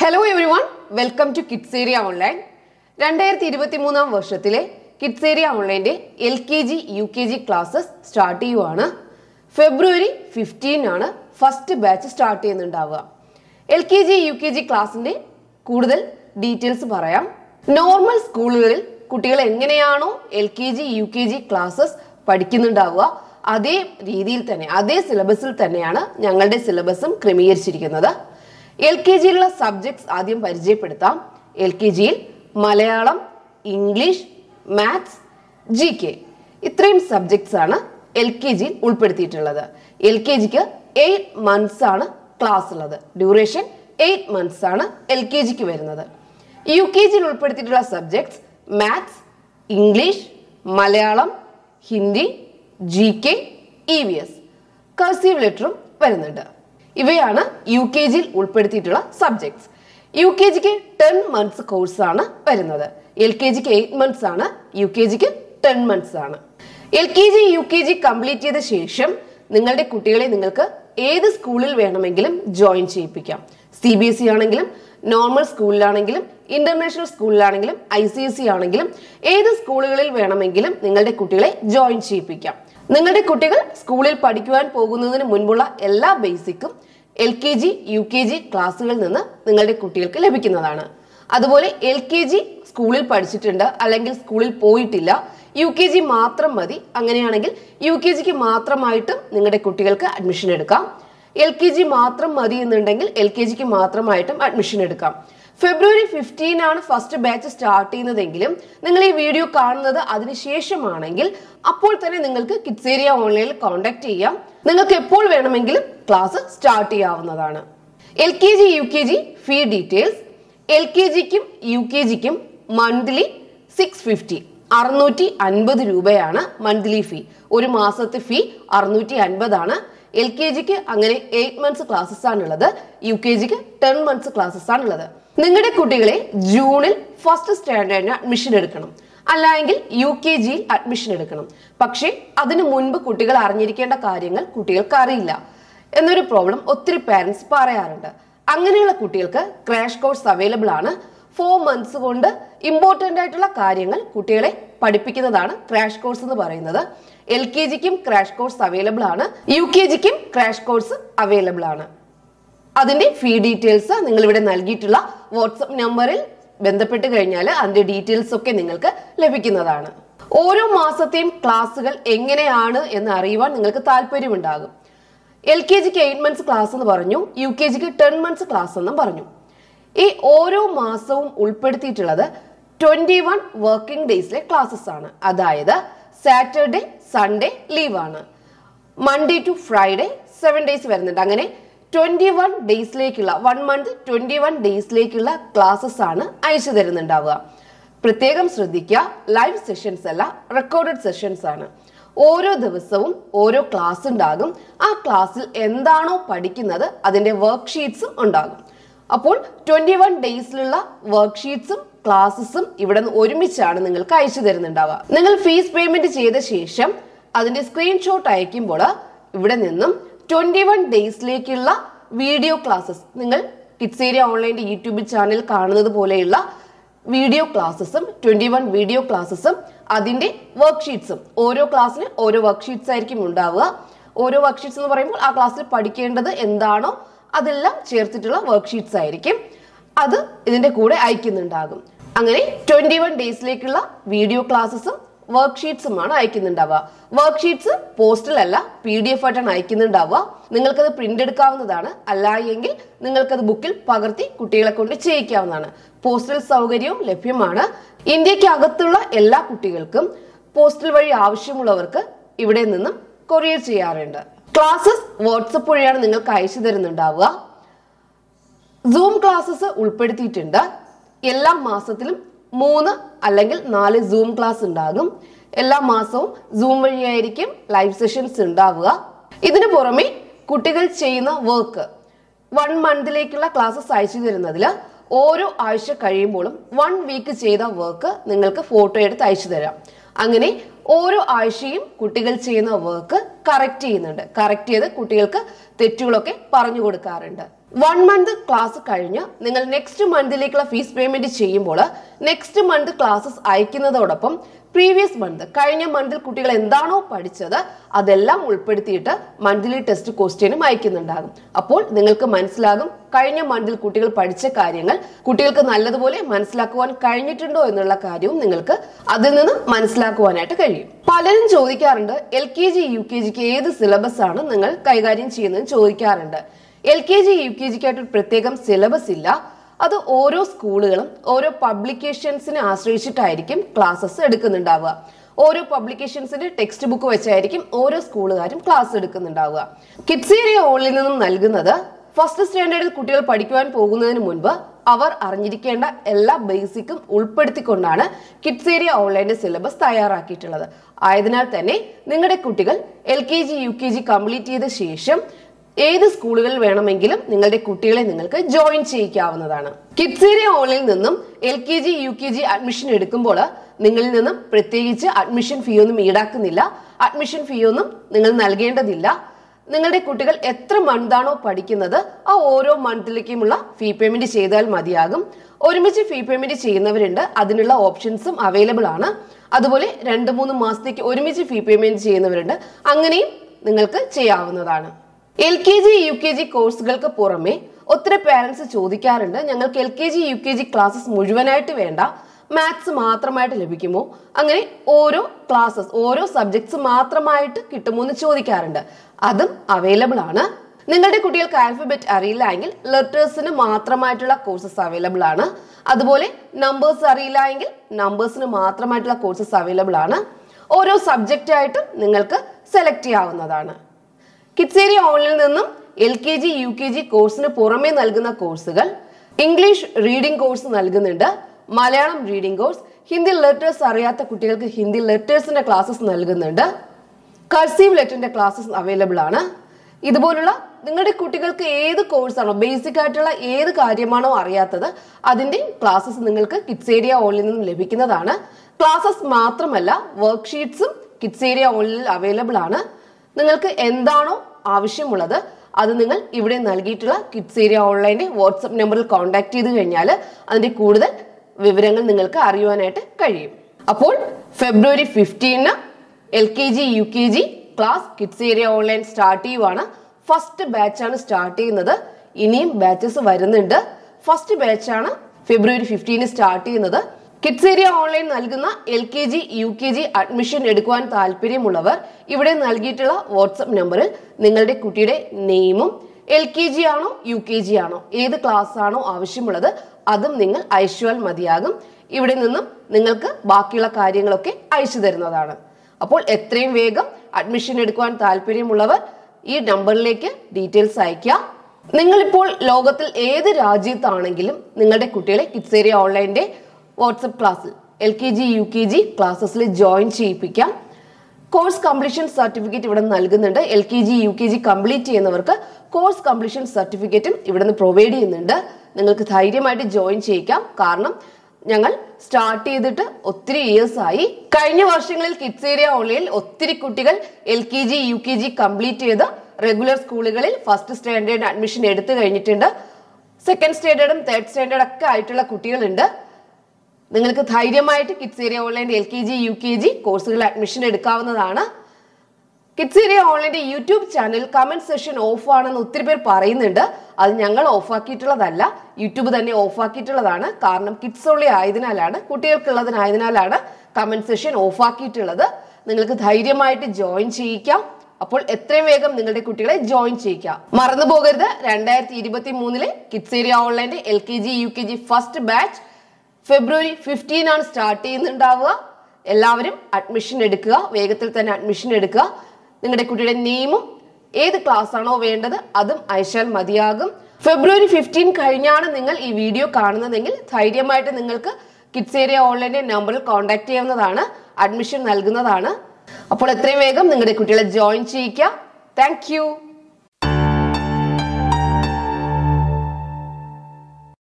hello everyone welcome to Kids area Online രണ്ടായിരത്തി ഇരുപത്തി മൂന്നാം വർഷത്തിലെ കിഡ്സ് ഏരിയ ഓൺലൈൻ്റെ L K G U K G classes start ചെയ്യുവാണ് ഫെബ്രുവരി ഫിഫ്റ്റീൻ ആണ് ഫസ്റ്റ് ബാച്ച് സ്റ്റാർട്ട് ചെയ്യുന്നുണ്ടാവുക L K G U K G ക്ലാസ്സിൻ്റെ കൂടുതൽ ഡീറ്റെയിൽസ് പറയാം നോർമൽ സ്കൂളുകളിൽ കുട്ടികൾ എങ്ങനെയാണോ L K G U K G classes പഠിക്കുന്നുണ്ടാവുക അതേ രീതിയിൽ തന്നെ അതേ സിലബസിൽ തന്നെയാണ് ഞങ്ങളുടെ സിലബസും ക്രമീകരിച്ചിരിക്കുന്നത് എൽ കെ ജിയിലുള്ള സബ്ജക്ട്സ് ആദ്യം പരിചയപ്പെടുത്താം എൽ കെ ജിയിൽ Malayalam English maths G K ഇത്രയും സബ്ജക്ട്സ് ആണ് എൽ കെ ജിയിൽ ഉൾപ്പെടുത്തിയിട്ടുള്ളത് എൽ കെ ജിക്ക് എയ്റ്റ് മന്ത്സ് ആണ് ക്ലാസ് ഉള്ളത് ഡ്യൂറേഷൻ എയ്റ്റ് മന്ത്സ് ആണ് എൽ കെ ജിക്ക് വരുന്നത് യു കെ ജിയിൽ ഉൾപ്പെടുത്തിയിട്ടുള്ള subjects maths English Malayalam Hindi G K E V S cursive ലെറ്ററും വരുന്നുണ്ട് ഇവയാണ് യു കെ ജിയിൽ ഉൾപ്പെടുത്തിയിട്ടുള്ള സബ്ജക്ട്സ് യു കെ ജിക്ക് ടെൻ മന്ത്സ് കോഴ്സ് ആണ് വരുന്നത് എൽ കെ ജിക്ക് എയ്റ്റ് മന്ത്സ് ആണ് യു കെ ജിക്ക് ടെൻ മന്ത്സ് ആണ് L K G U K G complete ചെയ്ത ശേഷം നിങ്ങളുടെ കുട്ടികളെ നിങ്ങൾക്ക് ഏത് സ്കൂളിൽ വേണമെങ്കിലും ജോയിൻ ചെയ്യിപ്പിക്കാം സി ബി എസ് ഇ ആണെങ്കിലും നോർമൽ സ്കൂളിലാണെങ്കിലും ഇന്റർനാഷണൽ സ്കൂളിലാണെങ്കിലും ഐ സി എസ് സി ആണെങ്കിലും ഏത് സ്കൂളുകളിൽ വേണമെങ്കിലും നിങ്ങളുടെ കുട്ടികളെ ജോയിൻ ചെയ്യിപ്പിക്കാം നിങ്ങളുടെ കുട്ടികൾ സ്കൂളിൽ പഠിക്കുവാൻ പോകുന്നതിന് മുൻപുള്ള എല്ലാ ബേസിക്കും L K G U K G ക്ലാസ്സുകളിൽ നിന്ന് നിങ്ങളുടെ കുട്ടികൾക്ക് ലഭിക്കുന്നതാണ് അതുപോലെ എൽ കെ ജി സ്കൂളിൽ പഠിച്ചിട്ടുണ്ട് അല്ലെങ്കിൽ സ്കൂളിൽ പോയിട്ടില്ല യു കെ ജി മാത്രം മതി അങ്ങനെയാണെങ്കിൽ യു കെ ജിക്ക് മാത്രമായിട്ടും നിങ്ങളുടെ കുട്ടികൾക്ക് അഡ്മിഷൻ എടുക്കാം എൽ കെ ജി മാത്രം മതി എന്നുണ്ടെങ്കിൽ എൽ കെ ജിക്ക് മാത്രമായിട്ടും അഡ്മിഷൻ എടുക്കാം ഫെബ്രുവരി ഫിഫ്റ്റീൻ ആണ് ഫസ്റ്റ് ബാച്ച് സ്റ്റാർട്ട് ചെയ്യുന്നതെങ്കിലും നിങ്ങൾ ഈ വീഡിയോ കാണുന്നത് അതിനുശേഷമാണെങ്കിൽ അപ്പോൾ തന്നെ നിങ്ങൾക്ക് കിഡ്സ് ഏരിയ ഓൺലൈനിൽ കോൺടാക്ട് ചെയ്യാം നിങ്ങൾക്ക് എപ്പോൾ വേണമെങ്കിലും ക്ലാസ് സ്റ്റാർട്ട് ചെയ്യാവുന്നതാണ് L K G U K G fee details L K ജിക്കും യു കെ ജിക്കും മന്ത്ലി സിക്സ് ഫിഫ്റ്റി അറുന്നൂറ്റി അൻപത് രൂപയാണ് മന്ത്ലി ഫീ ഒരു മാസത്തെ ഫീ അറുന്നൂറ്റി അൻപതാണ് എൽ കെ ജിക്ക് അങ്ങനെ എയ്റ്റ് മന്ത്സ് ക്ലാസ്സസ് ആണുള്ളത് യു കെ ജിക്ക് ടെൻ മന്ത്സ് ക്ലാസ്സസ് ആണുള്ളത് നിങ്ങളുടെ കുട്ടികളെ ജൂണിൽ ഫസ്റ്റ് സ്റ്റാൻഡേർഡിന് അഡ്മിഷൻ എടുക്കണം അല്ലെങ്കിൽ യു കെ ജിയിൽ അഡ്മിഷൻ എടുക്കണം പക്ഷേ അതിനു മുൻപ് കുട്ടികൾ അറിഞ്ഞിരിക്കേണ്ട കാര്യങ്ങൾ കുട്ടികൾക്ക് അറിയില്ല എന്നൊരു പ്രോബ്ലം ഒത്തിരി പാരന്റ്സ് പറയാറുണ്ട് അങ്ങനെയുള്ള കുട്ടികൾക്ക് ക്രാഷ് കോഴ്സ് അവൈലബിൾ ആണ് ഫോർ മന്ത്സ് കൊണ്ട് ഇമ്പോർട്ടന്റ് ആയിട്ടുള്ള കാര്യങ്ങൾ കുട്ടികളെ പഠിപ്പിക്കുന്നതാണ് ക്രാഷ് കോഴ്സ് എന്ന് പറയുന്നത് എൽ കെ ജിക്കും ക്രാഷ് കോഴ്സ് അവൈലബിൾ ആണ് യു കെ ജിക്കും ക്രാഷ് കോഴ്സ് അവൈലബിൾ ആണ് അതിന്റെ ഫീ ഡീറ്റെയിൽസ് നിങ്ങൾ ഇവിടെ നൽകിയിട്ടുള്ള വാട്സപ്പ് നമ്പറിൽ ബന്ധപ്പെട്ട് കഴിഞ്ഞാൽ അതിന്റെ ഡീറ്റെയിൽസ് ഒക്കെ നിങ്ങൾക്ക് ലഭിക്കുന്നതാണ് ഓരോ മാസത്തെയും ക്ലാസ്സുകൾ എങ്ങനെയാണ് എന്ന് അറിയുവാൻ നിങ്ങൾക്ക് താല്പര്യമുണ്ടാകും എൽ കെ ജിക്ക് എയ്റ്റ് മന്ത്സ് ക്ലാസ് എന്ന് പറഞ്ഞു യു കെ ജിക്ക് ടെൻ മന്ത്സ് ക്ലാസ് എന്നും പറഞ്ഞു ഈ ഓരോ മാസവും ഉൾപ്പെടുത്തിയിട്ടുള്ളത് ട്വന്റി വൺ വർക്കിംഗ് ഡേയ്സിലെ ക്ലാസ്സസ് ആണ് അതായത് സാറ്റർഡേ സൺഡേ ലീവ് ആണ് Monday to Friday seven days വരുന്നുണ്ട് അങ്ങനെ ട്വന്റി വൺ ഡേയ്സിലേക്കുള്ള വൺ മന്ത് ട്വന്റി വൺ ഡേയ്സിലേക്കുള്ള ക്ലാസ്സസ് ആണ് അയച്ചു തരുന്നുണ്ടാവുക പ്രത്യേകം ശ്രദ്ധിക്കുക ലൈവ് സെഷൻസ് അല്ല റെക്കോർഡഡ് സെഷൻസ് ആണ് ഓരോ ദിവസവും ഓരോ ക്ലാസ് ഉണ്ടാകും ആ ക്ലാസ്സിൽ എന്താണോ പഠിക്കുന്നത് അതിന്റെ വർക്ക്ഷീറ്റ്സും ഉണ്ടാകും അപ്പോൾ ട്വന്റി വൺ ഡേയ്സിലുള്ള വർക്ക്ഷീറ്റ്സും ക്ലാസ്സസും ഇവിടെ നിന്ന് ഒരുമിച്ചാണ് നിങ്ങൾക്ക് അയച്ചു തരുന്നുണ്ടാവുക നിങ്ങൾ ഫീസ് പേയ്മെന്റ് ചെയ്ത ശേഷം അതിന്റെ സ്ക്രീൻഷോട്ട് അയക്കുമ്പോൾ ഇവിടെ നിന്നും ട്വന്റി വൺ ഡേയ്സിലേക്കുള്ള വീഡിയോ ക്ലാസ്സസ് നിങ്ങൾ കിഡ്സ് ഏരിയ ഓൺലൈൻ്റെ യൂട്യൂബ് ചാനൽ കാണുന്നത് പോലെയുള്ള വീഡിയോ ക്ലാസ്സസും ട്വന്റി വൺ വീഡിയോ ക്ലാസ്സസും അതിന്റെ വർക്ക്ഷീറ്റ്സും ഓരോ ക്ലാസ്സിന് ഓരോ വർക്ക്ഷീറ്റ്സ് ആയിരിക്കും ഉണ്ടാവുക ഓരോ വർക്ക്ഷീറ്റ്സ് എന്ന് പറയുമ്പോൾ ആ ക്ലാസ്സിൽ പഠിക്കേണ്ടത് എന്താണോ അതെല്ലാം ചേർത്തിട്ടുള്ള വർക്ക്ഷീറ്റ്സ് ആയിരിക്കും അത് ഇതിന്റെ കൂടെ അയക്കുന്നുണ്ടാകും അങ്ങനെ ട്വന്റി വൺ ഡേയ്സിലേക്കുള്ള വീഡിയോ ക്ലാസ്സസും വർക്ക്ഷീറ്റ്സുമാണ് അയക്കുന്നുണ്ടാവുക വർക്ക്ഷീറ്റ്സ് പോസ്റ്റലല്ല പി ഡി എഫ് ആയിട്ടാണ് അയക്കുന്നുണ്ടാവുക നിങ്ങൾക്കത് പ്രിന്റ് എടുക്കാവുന്നതാണ് അല്ല എങ്കിൽ നിങ്ങൾക്കത് ബുക്കിൽ പകർത്തി കുട്ടികളെ കൊണ്ട് ചെയ്യിക്കാവുന്നതാണ് പോസ്റ്റൽ സൗകര്യവും ലഭ്യമാണ് ഇന്ത്യക്ക് അകത്തുള്ള എല്ലാ കുട്ടികൾക്കും പോസ്റ്റൽ വഴി ആവശ്യമുള്ളവർക്ക് ഇവിടെ നിന്നും കൊറിയർ ചെയ്യാറുണ്ട് ക്ലാസ്സസ് വാട്സപ്പ് വഴിയാണ് നിങ്ങൾക്ക് അയച്ചു തരുന്നുണ്ടാവുക സൂം ക്ലാസ്സസ് ഉൾപ്പെടുത്തിയിട്ടുണ്ട് എല്ലാ മാസത്തിലും മൂന്ന് അല്ലെങ്കിൽ നാല് സൂം ക്ലാസ് ഉണ്ടാകും എല്ലാ മാസവും സൂം വഴിയായിരിക്കും ലൈവ് സെഷൻസ് ഉണ്ടാവുക ഇതിനു പുറമെ കുട്ടികൾ ചെയ്യുന്ന വർക്ക് വൺ മന്തിലേക്കുള്ള ക്ലാസ്സസ് അയച്ചു തരുന്നതിൽ ഓരോ ആഴ്ച കഴിയുമ്പോഴും വൺ വീക്ക് ചെയ്ത വർക്ക് നിങ്ങൾക്ക് ഫോട്ടോ എടുത്ത് അയച്ചു തരാം അങ്ങനെ ഓരോ ആഴ്ചയും കുട്ടികൾ ചെയ്യുന്ന വർക്ക് കറക്റ്റ് ചെയ്യുന്നുണ്ട് കറക്റ്റ് ചെയ്ത് കുട്ടികൾക്ക് തെറ്റുകളൊക്കെ പറഞ്ഞു കൊടുക്കാറുണ്ട് വൺ മന്ത് ക്ലാസ് കഴിഞ്ഞ് നിങ്ങൾ നെക്സ്റ്റ് മന്തിലേക്കുള്ള ഫീസ് പേയ്മെന്റ് ചെയ്യുമ്പോൾ നെക്സ്റ്റ് മന്ത് ക്ലാസ്സസ് അയക്കുന്നതോടൊപ്പം പ്രീവിയസ് മന്ത് കഴിഞ്ഞ മന്തിൽ കുട്ടികൾ എന്താണോ പഠിച്ചത് അതെല്ലാം ഉൾപ്പെടുത്തിയിട്ട് മന്ത്ലി ടെസ്റ്റ് ക്വസ്റ്റ്യനും അയക്കുന്നുണ്ടാകും അപ്പോൾ നിങ്ങൾക്ക് മനസ്സിലാകും കഴിഞ്ഞ മന്തിൽ കുട്ടികൾ പഠിച്ച കാര്യങ്ങൾ കുട്ടികൾക്ക് നല്ലതുപോലെ മനസ്സിലാക്കുവാൻ കഴിഞ്ഞിട്ടുണ്ടോ എന്നുള്ള കാര്യവും നിങ്ങൾക്ക് അതിൽ നിന്ന് മനസ്സിലാക്കുവാനായിട്ട് കഴിയും പലരും ചോദിക്കാറുണ്ട് L K G U K ജിക്ക് ഏത് സിലബസ് ആണ് നിങ്ങൾ കൈകാര്യം ചെയ്യുന്നത് ചോദിക്കാറുണ്ട് L K G U K ജിക്കായിട്ട് ഒരു പ്രത്യേകം സിലബസ് ഇല്ല അത് ഓരോ സ്കൂളുകളും ഓരോ പബ്ലിക്കേഷൻസിനെ ആശ്രയിച്ചിട്ടായിരിക്കും ക്ലാസ്സസ് എടുക്കുന്നുണ്ടാവുക ഓരോ പബ്ലിക്കേഷൻസിന്റെ ടെക്സ്റ്റ് ബുക്ക് വെച്ചായിരിക്കും ഓരോ സ്കൂളുകാരും ക്ലാസ് എടുക്കുന്നുണ്ടാവുക കിഡ്സ് ഏരിയ ഓളിൽ നിന്നും നൽകുന്നത് ഫസ്റ്റ് സ്റ്റാൻഡേർഡിൽ കുട്ടികൾ പഠിക്കുവാൻ പോകുന്നതിന് മുൻപ് അവർ അറിഞ്ഞിരിക്കേണ്ട എല്ലാ ബേസിക്കും ഉൾപ്പെടുത്തിക്കൊണ്ടാണ് കിഡ്സ് ഏരിയ ഓൺലൈന്റെ സിലബസ് തയ്യാറാക്കിയിട്ടുള്ളത് ആയതിനാൽ തന്നെ നിങ്ങളുടെ കുട്ടികൾ L K G U K G complete ചെയ്ത ശേഷം ഏത് സ്കൂളുകളിൽ വേണമെങ്കിലും നിങ്ങളുടെ കുട്ടികളെ നിങ്ങൾക്ക് ജോയിൻ ചെയ്യിക്കാവുന്നതാണ് കിഡ്സ് ഏരിയ ഓണിൽ നിന്നും L K G U K G admission എടുക്കുമ്പോൾ നിങ്ങളിൽ നിന്നും പ്രത്യേകിച്ച് അഡ്മിഷൻ ഫീ ഒന്നും ഈടാക്കുന്നില്ല അഡ്മിഷൻ ഫീ ഒന്നും നിങ്ങൾ നൽകേണ്ടതില്ല നിങ്ങളുടെ കുട്ടികൾ എത്ര മന്താണോ പഠിക്കുന്നത് ആ ഓരോ മന്തിലേക്കുമുള്ള ഫീ പേയ്മെന്റ് ചെയ്താൽ മതിയാകും ഒരുമിച്ച് ഫീ പേയ്മെന്റ് ചെയ്യുന്നവരുണ്ട് അതിനുള്ള ഓപ്ഷൻസും അവൈലബിൾ ആണ് അതുപോലെ രണ്ട് മൂന്ന് മാസത്തേക്ക് ഒരുമിച്ച് ഫീ പേയ്മെന്റ് ചെയ്യുന്നവരുണ്ട് അങ്ങനെയും നിങ്ങൾക്ക് ചെയ്യാവുന്നതാണ് L K G U K G കോഴ്സുകൾക്ക് പുറമെ ഒത്തിരി പാരന്റ്സ് ചോദിക്കാറുണ്ട് ഞങ്ങൾക്ക് L K G U K G classes മുഴുവനായിട്ട് വേണ്ട മാത്സ് മാത്രമായിട്ട് ലഭിക്കുമോ അങ്ങനെ ഓരോ ക്ലാസ്സസ് ഓരോ സബ്ജക്ട്സ് മാത്രമായിട്ട് കിട്ടുമോ എന്ന് ചോദിക്കാറുണ്ട് അതും അവൈലബിൾ ആണ് നിങ്ങളുടെ കുട്ടികൾക്ക് ആൽഫബറ്റ് അറിയില്ല എങ്കിൽ ലെറ്റേഴ്സിന് മാത്രമായിട്ടുള്ള കോഴ്സസ് അവൈലബിൾ ആണ് അതുപോലെ നമ്പേഴ്സ് അറിയില്ല എങ്കിൽ നമ്പേഴ്സിന് മാത്രമായിട്ടുള്ള കോഴ്സസ് അവൈലബിൾ ആണ് ഓരോ സബ്ജക്റ്റ് ആയിട്ടും നിങ്ങൾക്ക് സെലക്ട് ചെയ്യാവുന്നതാണ് കിഡ്സ് ഏരിയ ഓണിൽ നിന്നും L K G U K G കോഴ്സിന് പുറമെ നൽകുന്ന കോഴ്സുകൾ ഇംഗ്ലീഷ് റീഡിംഗ് കോഴ്സ് നൽകുന്നുണ്ട് Malayalam reading course Hindi letters അറിയാത്ത കുട്ടികൾക്ക് ഹിന്ദി ലെറ്റേഴ്സിന്റെ ക്ലാസ്സസ് നൽകുന്നുണ്ട് കർസീവ് ലെറ്ററിന്റെ ക്ലാസ്സസ് അവൈലബിൾ ആണ് ഇതുപോലുള്ള നിങ്ങളുടെ കുട്ടികൾക്ക് ഏത് കോഴ്സാണോ ബേസിക് ആയിട്ടുള്ള ഏത് കാര്യമാണോ അറിയാത്തത് അതിന്റെ ക്ലാസ്സസ് നിങ്ങൾക്ക് കിഡ്സ് ഏരിയ ഓണിൽ നിന്നും ലഭിക്കുന്നതാണ് ക്ലാസ്സസ് മാത്രമല്ല വർക്ക്ഷീറ്റ്സും കിഡ്സ് ഏരിയ ഓണിൽ അവൈലബിൾ ആണ് നിങ്ങൾക്ക് എന്താണോ ആവശ്യമുള്ളത് അത് നിങ്ങൾ ഇവിടെ നൽകിയിട്ടുള്ള കിഡ്സ് ഏരിയ ഓൺലൈൻ്റെ വാട്സപ്പ് നമ്പറിൽ കോൺടാക്ട് ചെയ്ത് കഴിഞ്ഞാൽ അതിന്റെ കൂടുതൽ വിവരങ്ങൾ നിങ്ങൾക്ക് അറിയുവാനായിട്ട് കഴിയും അപ്പോൾ February fifteen L K G U K G class kids area online start ചെയ്യുവാണ് ഫസ്റ്റ് ബാച്ചാണ് സ്റ്റാർട്ട് ചെയ്യുന്നത് ഇനിയും ബാച്ചസ് വരുന്നുണ്ട് ഫസ്റ്റ് ബാച്ചാണ് ഫെബ്രുവരി ഫിഫ്റ്റീന് സ്റ്റാർട്ട് ചെയ്യുന്നത് കിഡ്സ് ഏരിയ ഓൺലൈൻ നൽകുന്ന L K G U K G admission എടുക്കുവാൻ താല്പര്യമുള്ളവർ ഇവിടെ നൽകിയിട്ടുള്ള വാട്സപ്പ് നമ്പറിൽ നിങ്ങളുടെ കുട്ടിയുടെ നെയിമും എൽ കെ ജി ആണോ യു കെ ജി ആണോ ഏത് ക്ലാസ് ആണോ ആവശ്യമുള്ളത് അതും നിങ്ങൾ അയച്ചാൽ മതിയാകും ഇവിടെ നിന്നും നിങ്ങൾക്ക് ബാക്കിയുള്ള കാര്യങ്ങളൊക്കെ അയച്ചു തരുന്നതാണ് അപ്പോൾ എത്രയും വേഗം അഡ്മിഷൻ എടുക്കുവാൻ താല്പര്യമുള്ളവർ ഈ നമ്പറിലേക്ക് ഡീറ്റെയിൽസ് അയക്കുക നിങ്ങളിപ്പോൾ ലോകത്തിൽ ഏത് രാജ്യത്താണെങ്കിലും നിങ്ങളുടെ കുട്ടികളെ കിഡ്സ് ഏരിയ ഓൺലൈൻ്റെ വാട്സപ്പ് ക്ലാസ്സിൽ L K G U K G ക്ലാസ്സസിൽ ജോയിൻ ചെയ്യിപ്പിക്കാം കോഴ്സ് കംപ്ലീഷൻ സർട്ടിഫിക്കറ്റ് ഇവിടെ നൽകുന്നുണ്ട് L K G U K G complete ചെയ്യുന്നവർക്ക് കോഴ്സ് കംപ്ലീഷൻ സർട്ടിഫിക്കറ്റും ഇവിടെ നിന്ന് പ്രൊവൈഡ് ചെയ്യുന്നുണ്ട് നിങ്ങൾക്ക് ധൈര്യമായിട്ട് ജോയിൻ ചെയ്യിക്കാം കാരണം ഞങ്ങൾ സ്റ്റാർട്ട് ചെയ്തിട്ട് ഒത്തിരി ഇയേഴ്സ് ആയി കഴിഞ്ഞ വർഷങ്ങളിൽ കിഡ്സ് ഏരിയ ഓൺലൈനിൽ ഒത്തിരി കുട്ടികൾ L K G U K G complete ചെയ്ത് റെഗുലർ സ്കൂളുകളിൽ ഫസ്റ്റ് സ്റ്റാൻഡേർഡ് അഡ്മിഷൻ എടുത്തു കഴിഞ്ഞിട്ടുണ്ട് സെക്കൻഡ് സ്റ്റാൻഡേർഡും തേർഡ് സ്റ്റാൻഡേർഡ് ഒക്കെ ആയിട്ടുള്ള കുട്ടികളുണ്ട് നിങ്ങൾക്ക് ധൈര്യമായിട്ട് kids area online L K G U K G കോഴ്സുകളിൽ അഡ്മിഷൻ എടുക്കാവുന്നതാണ് കിഡ്സ് ഏരിയ ഓൺലൈൻ്റെ YouTube channel comment session off ആണെന്ന് ഒത്തിരി പേർ പറയുന്നുണ്ട് അത് ഞങ്ങൾ ഓഫ് ആക്കിയിട്ടുള്ളതല്ല യൂട്യൂബ് തന്നെ ഓഫ് ആക്കിയിട്ടുള്ളതാണ് കാരണം കിഡ്സ് ഓൺലി ആയതിനാലാണ് കുട്ടികൾക്കുള്ളതിനായതിനാലാണ് കമന്റ് സെഷൻ ഓഫ് ആക്കിയിട്ടുള്ളത് നിങ്ങൾക്ക് ധൈര്യമായിട്ട് ജോയിൻ ചെയ്യിക്കാം അപ്പോൾ എത്രയും വേഗം നിങ്ങളുടെ കുട്ടികളെ ജോയിൻ ചെയ്യിക്കാം മറന്നു പോകരുത് രണ്ടായിരത്തി ഇരുപത്തി മൂന്നിലെ കിഡ്സ് ഏരിയ ഓൺലൈൻ്റെ L K G U K G first batch February fifteen ആണ് സ്റ്റാർട്ട് ചെയ്യുന്നുണ്ടാവുക എല്ലാവരും അഡ്മിഷൻ എടുക്കുക വേഗത്തിൽ തന്നെ അഡ്മിഷൻ എടുക്കുക നിങ്ങളുടെ കുട്ടിയുടെ നെയിമും ഏത് ക്ലാസ് ആണോ വേണ്ടത് അതും അയച്ചാൽ മതിയാകും ഫെബ്രുവരി ഫിഫ്റ്റീൻ കഴിഞ്ഞാണ് നിങ്ങൾ ഈ വീഡിയോ കാണുന്നതെങ്കിൽ ധൈര്യമായിട്ട് നിങ്ങൾക്ക് കിഡ്സ് ഏരിയ ഓൺലൈൻ്റെ നമ്പറിൽ കോൺടാക്ട് ചെയ്യാവുന്നതാണ് അഡ്മിഷൻ നൽകുന്നതാണ് അപ്പോൾ എത്രയും വേഗം നിങ്ങളുടെ കുട്ടികളെ ജോയിൻ ചെയ്യിക്കുക താങ്ക്